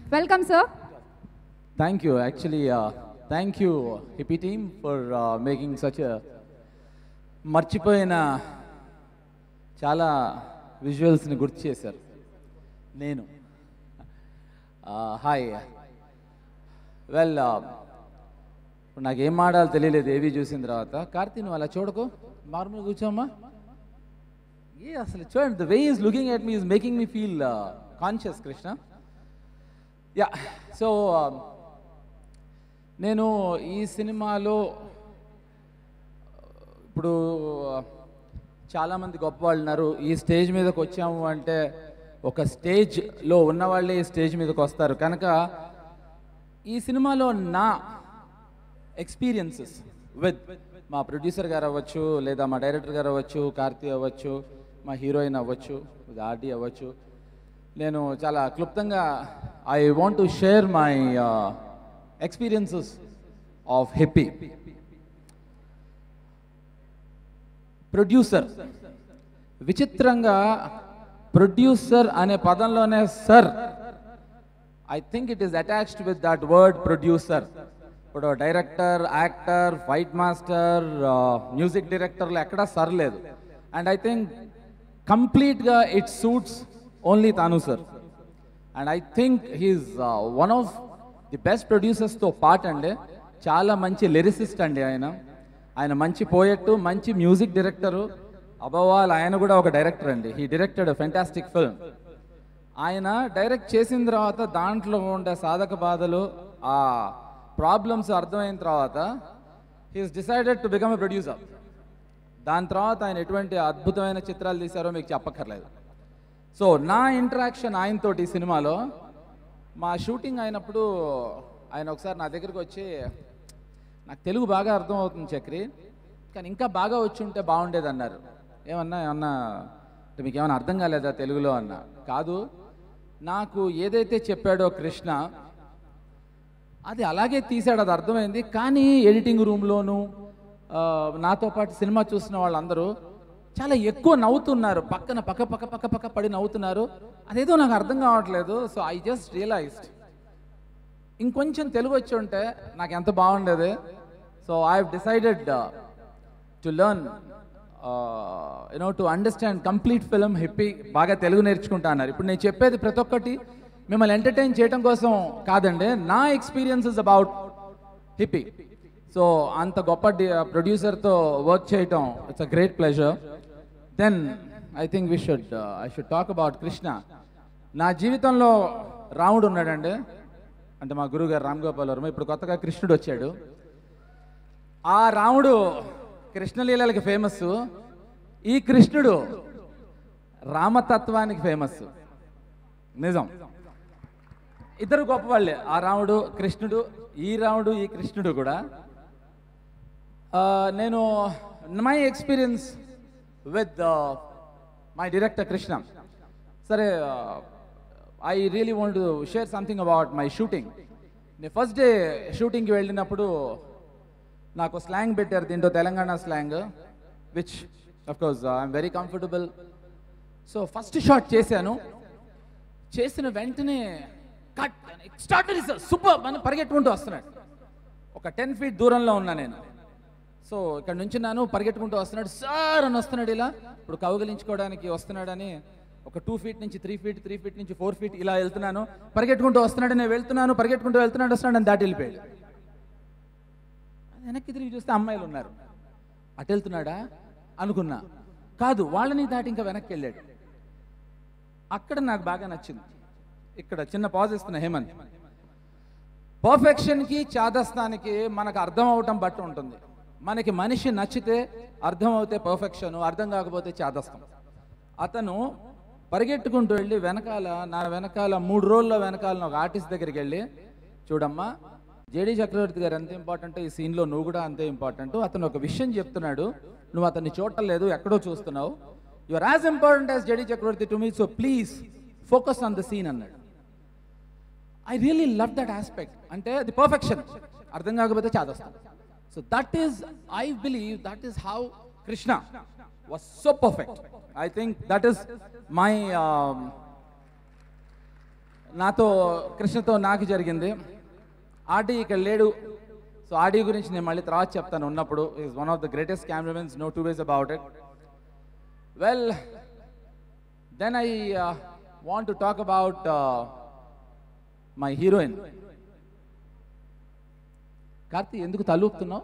Welcome sir Thank you. Actually, uh, thank you, hippie team, for uh, making such a మర్చిపోయిన చాలా విజువల్స్ని గుర్తు చేశారు నేను హాయ్ వెల్ ఇప్పుడు నాకు ఏం ఆడాలో తెలియలేదు ఏవి చూసిన తర్వాత కార్తీ నువ్వు అలా చూడకు నార్మల్ కూర్చోమ్మా ఏ అసలు చూడండి the way is looking at me is making me feel conscious Krishna yeah so నేను ఈ సినిమాలో ఇప్పుడు చాలామంది గొప్ప వాళ్ళు ఉన్నారు ఈ స్టేజ్ మీదకి వచ్చాము అంటే ఒక స్టేజ్లో ఉన్నవాళ్ళే ఈ స్టేజ్ మీదకి వస్తారు కనుక ఈ సినిమాలో నా ఎక్స్పీరియన్సెస్ విత్ మా ప్రొడ్యూసర్ గారు అవ్వచ్చు లేదా మా డైరెక్టర్ గారు అవ్వచ్చు కార్తీ అవ్వచ్చు మా హీరోయిన్ అవ్వచ్చు ఆర్డీ అవ్వచ్చు నేను చాలా క్లుప్తంగా I want to share my experiences of happy producer విచిత్రంగా ప్రొడ్యూసర్ అనే పదంలోనే sir I think it is attached with that word producer ఇప్పుడు director actor fight master music డైరెక్టర్లు ఎక్కడా సర్ లేదు అండ్ ఐ థింక్ కంప్లీట్గా ఇట్ సూట్స్ ఓన్లీ తాను sir and I think he is one of the best ప్రొడ్యూసర్స్తో part అండి చాలా మంచి లిరిసిస్ట్ అండి ఆయన ఆయన మంచి పోయెట్ మంచి మ్యూజిక్ డైరెక్టరు అబవ్ ఆల్ ఆయన కూడా ఒక డైరెక్టర్ అండి హీ డైరెక్టెడ్ ఫెంటాస్టిక్ ఫిల్మ్ ఆయన డైరెక్ట్ చేసిన తర్వాత దాంట్లో ఉండే సాధక బాధలు ఆ ప్రాబ్లమ్స్ అర్థమైన తర్వాత he's decided to become a producer దాని తర్వాత ఆయన ఎటువంటి అద్భుతమైన చిత్రాలు తీశారో మీకు చెప్పక్కర్లేదు సో నా ఇంటరాక్షన్ ఆయనతోటి ఈ సినిమాలో మా షూటింగ్ అయినప్పుడు ఆయన ఒకసారి నా దగ్గరికి వచ్చి నాకు తెలుగు బాగా అర్థం అవుతుంది చక్రి కానీ ఇంకా బాగా వచ్చి ఉంటే బాగుండేది అన్నారు ఏమన్నా ఏమన్నా అంటే మీకు ఏమైనా అర్థం కాలేదా తెలుగులో అన్న కాదు నాకు ఏదైతే చెప్పాడో కృష్ణ అది అలాగే తీసాడు అది అర్థమైంది కానీ ఎడిటింగ్ రూమ్లోను నాతో పాటు సినిమా చూసిన వాళ్ళందరూ చాలా ఎక్కువ నవ్వుతున్నారు పక్కన పక్క పక్క పక్క పక్క పడి నవ్వుతున్నారు అదేదో నాకు అర్థం కావట్లేదు సో ఐ జస్ట్ రియలైజ్డ్ ఇంకొంచెం తెలుగు వచ్చి ఉంటే నాకు ఎంత బాగుండేది so I uh decided to learn you know to understand complete film Hippy బాగా తెలుగు నేర్చుకుంటా అన్నారు ఇప్పుడు నేను చెప్పేది ప్రతి ఒక్కటి మిమ్మల్ని ఎంటర్టైన్ చేయడం కోసం కాదండి నా ఎక్స్పీరియన్సెస్ అబౌట్ హిప్పీ సో అంత గొప్ప ప్రొడ్యూసర్తో వర్క్ చేయటం it's a great pleasure then I think we should I should talk about Krishna నా జీవితంలో రాముడు ఉన్నాడండి అంటే మా గురువు గారు రామ్ గోపాల్ వర్మ ఇప్పుడు కొత్తగా కృష్ణుడు వచ్చాడు ఆ రాముడు కృష్ణలీలకి ఫేమస్ ఈ కృష్ణుడు రామతత్వానికి ఫేమస్ నిజం ఇద్దరు గొప్పవాళ్ళే ఆ రాముడు కృష్ణుడు ఈ రాముడు ఈ కృష్ణుడు కూడా ఆ, నేను my experience with my director Krishna సరే I really want to share something about my shooting నేను ఫస్ట్ డే షూటింగ్కి వెళ్ళినప్పుడు నాకు స్లాంగ్ పెట్టారు దీంట్లో Telangana slang which of course I'm very comfortable so first shot చేశాను చేసిన వెంటనే కట్ ఎక్స్ట్రాటరీ సార్ సూపర్ అని పరిగెట్టుకుంటూ వస్తున్నాడు ఒక టెన్ ఫీట్ దూరంలో ఉన్నా నేను సో ఇక్కడ నుంచి నాను పరిగెట్టుకుంటూ వస్తున్నాడు సార్ అని వస్తున్నాడు ఇలా ఇప్పుడు కౌగలించుకోవడానికి వస్తున్నాడని ఒక టూ ఫీట్ నుంచి త్రీ ఫీట్ త్రీ ఫీట్ నుంచి ఫోర్ ఫీట్ ఇలా వెళ్తున్నాను పరిగెట్టుకుంటూ వస్తున్నాడు నేను వెళ్తున్నాను పరిగెట్టుకుంటూ వెళ్తున్నాడు వస్తున్నాడు అని దాటి వెళ్ళిపోయాడు వెనక్కి తిరిగి చూస్తే అమ్మాయిలు ఉన్నారు అటు వెళ్తున్నాడా అనుకున్నా కాదు వాళ్ళని దాటి ఇంకా వెనక్కి వెళ్ళాడు అక్కడ నాకు బాగా నచ్చింది ఇక్కడ చిన్న పాజ్ ఇస్తున్నా హేమంత్ పర్ఫెక్షన్కి చాదస్తానికి మనకు అర్థం అవటం బట్టి ఉంటుంది మనకి మనిషి నచ్చితే అర్థం అవుతే పర్ఫెక్షన్ అర్థం కాకపోతే చాదస్తం అతను పరిగెట్టుకుంటూ వెళ్ళి వెనకాల నా వెనకాల మూడు రోజుల్లో వెనకాల ఒక ఆర్టిస్ట్ దగ్గరికి వెళ్ళి చూడమ్మా జేడి చక్రవర్తి గారు ఎంత ఇంపార్టెంట్ ఈ సీన్లో నువ్వు కూడా అంతే ఇంపార్టెంట్ అతను ఒక విషయం చెప్తున్నాడు నువ్వు అతన్ని చూడలేదు ఎక్కడో చూస్తున్నావు you are as important as JD Chakravarthy to me so please focus on the scene అన్నాడు I really love that aspect అంటే అది పర్ఫెక్షన్ అర్థం కాకపోతే చాదస్తాం so that is I believe that is how Krishna was so perfect I think that is my నాతో కృష్ణతో నాకు జరిగింది ఆడి ఇక్కడ లేడు సో ఆడి గురించి నేను మళ్ళీ తర్వాత చెప్తాను ఉన్నప్పుడు is one of the greatest cameramans no two ways about it well then I want to talk about my heroine Karthi ఎందుకు తలూపుతున్నావు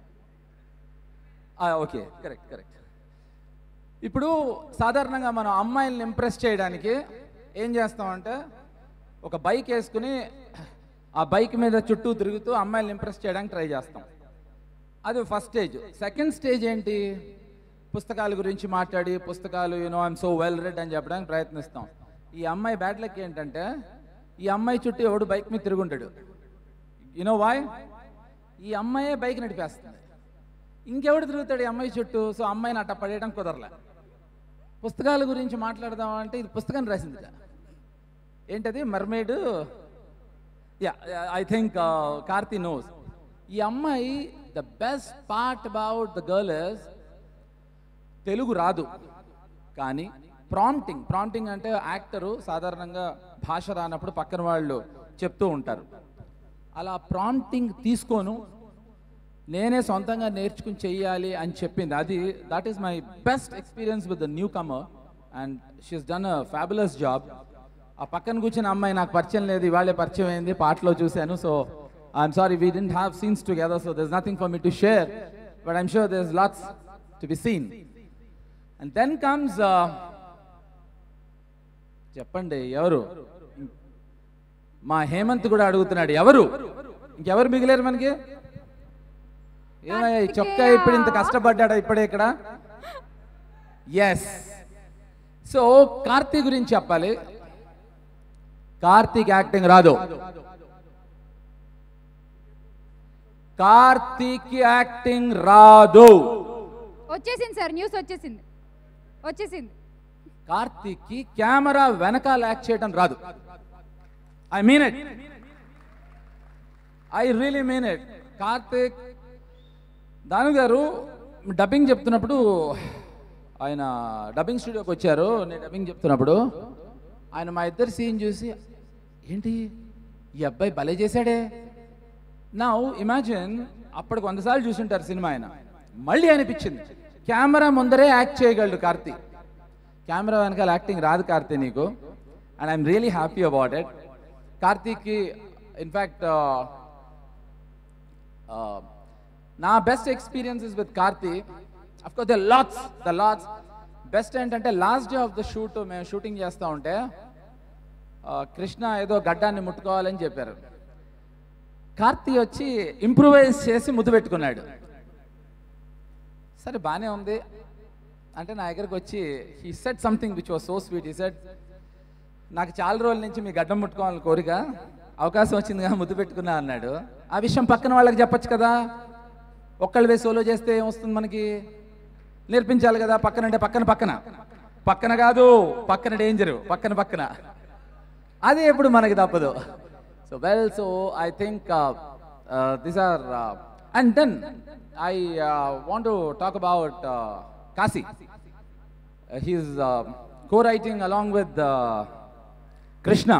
ఓకే కరెక్ట్ కరెక్ట్ ఇప్పుడు సాధారణంగా మనం అమ్మాయిల్ని ఇంప్రెస్ చేయడానికి ఏం చేస్తామంటే ఒక బైక్ వేసుకుని ఆ బైక్ మీద చుట్టూ తిరుగుతూ అమ్మాయిల్ని ఇంప్రెస్ చేయడానికి ట్రై చేస్తాం అది ఫస్ట్ స్టేజ్ సెకండ్ స్టేజ్ ఏంటి పుస్తకాల గురించి మాట్లాడి పుస్తకాలు you know I'm so well read అని చెప్పడానికి ప్రయత్నిస్తాం ఈ అమ్మాయి బ్యాడ్ లక్ ఏంటంటే ఈ అమ్మాయి చుట్టూ ఎవడు బైక్ మీద తిరుగుంటాడు యూనో వాయ్ ఈ అమ్మాయే బైక్ నడిపేస్తుంది ఇంకెవడు తిరుగుతాడు ఈ అమ్మాయి చుట్టూ సో అమ్మాయిని అట్ట పడేయడం కుదరలే పుస్తకాల గురించి మాట్లాడదాం అంటే ఇది పుస్తకం రాసింది ఏంటది mermaid yeah I think Karthi knows ఈ అమ్మాయి the best part about the girl is Telugu రాదు కానీ ప్రాంప్టింగ్ ప్రాంప్టింగ్ అంటే యాక్టరు సాధారణంగా భాష రానప్పుడు పక్కన వాళ్ళు చెప్తూ ఉంటారు అలా ప్రాంప్టింగ్ తీసుకోను నేనే సొంతంగా నేర్చుకుని చెయ్యాలి అని చెప్పింది అది that is my best experience with the newcomer and she's done a fabulous job ఆ పక్కన కూర్చున్న అమ్మాయి నాకు పరిచయం లేదు ఇవాళే పరిచయం అయింది పాటలో చూశాను so I'm sorry we didn't have scenes together so this nothing for me to share but I'm sure this lots to be seen and then comes చెప్పండి ఎవరు మా హేమంత్ కూడా అడుగుతున్నాడు ఎవరు ఇంకెవరు మిగిలేరు మనకి ఏమయ్యా ఈ చొక్కా ఇప్పుడు ఇంత కష్టపడ్డాడా ఇప్పుడే ఇక్కడ ఎస్ సో కార్తీక్ గురించి చెప్పాలి కార్తీక్ యాక్టింగ్ రాదు కార్తీక్ యాక్టింగ్ రాదు వచ్చేసింది సార్ న్యూస్ వచ్చేసింది వచ్చేసింది కార్తీక్ కి కెమెరా వెనకాల యాక్ట్ చేయడం రాదు I mean it I really mean it Karthik Dhanu గారు డబ్బింగ్ చెప్తున్నప్పుడు ఆయన డబ్బింగ్ స్టూడియోకి వచ్చారు నేను డబ్బింగ్ చెప్తున్నప్పుడు ఆయన మా ఇద్దరు సీన్ చూసి ఏంటి ఈ అబ్బాయి భలే చేశాడే నా ఇమాజిన్ అప్పటికి వందసార్లు చూసుంటారు సినిమా ఆయన మళ్ళీ అనిపించింది కెమెరా ముందరే యాక్ట్ చేయగలడు కార్తీ కెమెరా వెనకాల యాక్టింగ్ రాదు కార్తీ నీకు and I'm really happy about it కార్తీక్కి ఇన్ఫ్యాక్ట్ నా best experiences with Karthi of course the lots the lots best ఏంటంటే last day of the shoot మేము షూటింగ్ చేస్తూ ఉంటే ఆ, కృష్ణ ఏదో గడ్డాన్ని ముట్టుకోవాలని చెప్పారు కార్తీ వచ్చి ఇంప్రూవైజ్ చేసి ముద్దు పెట్టుకున్నాడు సరే బాగానే ఉంది అంటే నా దగ్గరకు వచ్చి he said something which was so sweet he said నాకు చాలా రోజుల నుంచి మీ గడ్డం ముట్టుకోవాలని కోరిక అవకాశం వచ్చిందిగా ముద్దు పెట్టుకున్నా అన్నాడు ఆ విషయం పక్కన వాళ్ళకి చెప్పొచ్చు కదా ఒక్కళ్ళు వేసి సోలో చేస్తే ఏమొస్తుంది మనకి నేర్పించాలి కదా పక్కన అంటే పక్కన పక్కన పక్కన కాదు పక్కన డేంజరు పక్కన పక్కన అది ఎప్పుడు మనకి తప్పదు so well so I think this are and then I want to talk about Kashi he's co writing along with Krishna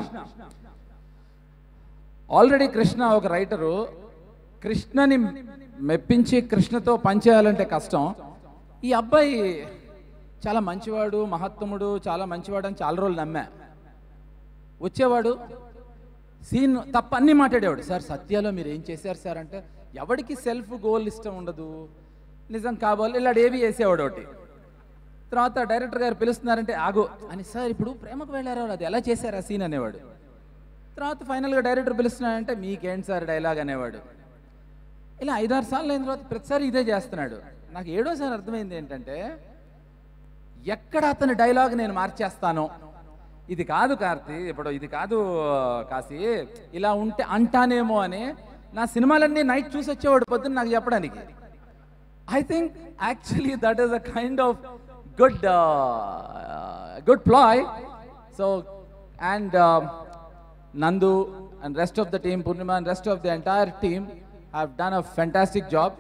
already Krishna ఒక రైటరు కృష్ణని మెప్పించి కృష్ణతో పనిచేయాలంటే కష్టం ఈ అబ్బాయి చాలా మంచివాడు మహత్తముడు చాలా మంచివాడు అని చాలా రోజులు నమ్మా వచ్చేవాడు సీన్ తప్ప అన్ని మాట్లాడేవాడు సార్ సత్యాలో మీరు ఏం చేశారు సార్ అంటే ఎవడికి సెల్ఫ్ గోల్ ఇష్టం ఉండదు నిజం కాబోలు ఇలా ఏవి వేసేవాడు ఒకటి తర్వాత డైరెక్టర్ గారు పిలుస్తున్నారంటే ఆగు అని సార్ ఇప్పుడు ప్రేమకు వెళ్ళారు అది ఎలా చేశారు ఆ సీన్ అనేవాడు తర్వాత ఫైనల్గా డైరెక్టర్ పిలుస్తున్నాడంటే మీకేంటి సార్ డైలాగ్ అనేవాడు ఇలా ఐదారు సార్లు అయిన తర్వాత ప్రతిసారి ఇదే చేస్తున్నాడు నాకు ఏడోసారి అర్థమైంది ఏంటంటే ఎక్కడ అతని డైలాగ్ నేను మార్చేస్తానో ఇది కాదు కార్తీ ఇప్పుడు ఇది కాదు కాశీ ఇలా ఉంటే అంటానేమో అని నా సినిమాలన్నీ నైట్ చూసి వచ్చేవాడు పొద్దున్న నాకు చెప్పడానికి I think actually that is a kind of good good ploy so and Nandu and rest of the team Purnima and rest of the entire team have done a fantastic job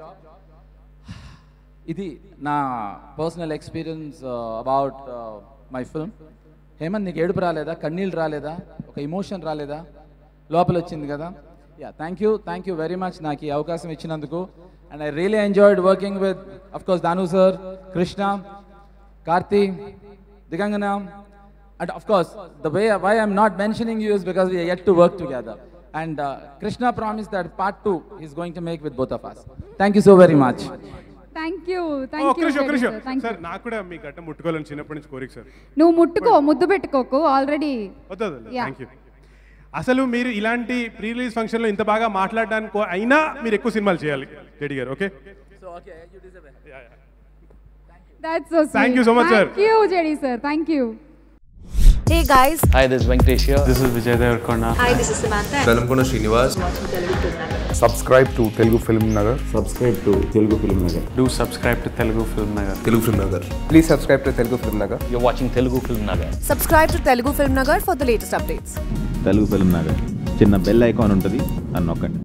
ఇది నా personal experience about my film Hemanth నీకు ఏడుపు రాలేదా కన్నీళ్ళు రాలేదా ఒక emotion రాలేదా లోపల వచ్చింది కదా yeah thank you thank you very much నాకు ఈ అవకాశం ఇచ్చినందుకు and I really enjoyed working with of course Dhanu sir Krishna Karthi Digangana and of course the way why I'm not mentioning you is because we yet to work together and Krishna promise that part two is going to make with both of us thank you so very much thank you oh, thank ఒక్క you నిమిషం ఒక్క నిమిషం thank sir you నాకు కూడా మీ గట్ట ముట్టుకోవాలని చిన్నప్పటి నుంచి కోరిక సార్ నువ్వు ముట్టుకో ముద్దు పెట్టుకోకు ఆల్రెడీ వద్దు Yeah. థ్యాంక్ యూ అసలు మీరు ఇలాంటి ప్రీ రిలీజ్ ఫంక్షన్లో ఇంత బాగా మాట్లాడడానికి అయినా మీరు ఎక్కువ సినిమాలు చేయాలి రెడ్డి గారు okay that's so Thank you so much, sir. Thank you JD sir thank you Hey guys, Hi, this is Venkatesh here. This is Vijay Devarkonda. hi, this is Samantha. Velankonda Srinivas subscribe to Telugu Film Nagar. Subscribe to Telugu film Nagar Do subscribe to Telugu Film Nagar. Telugu film Nagar Please subscribe to Telugu Film Nagar. You're watching Telugu Film Nagar. Subscribe to Telugu Film Nagar for the latest updates. Telugu film Nagar చిన్న bell icon ఉంటుంది అని నొక్కండి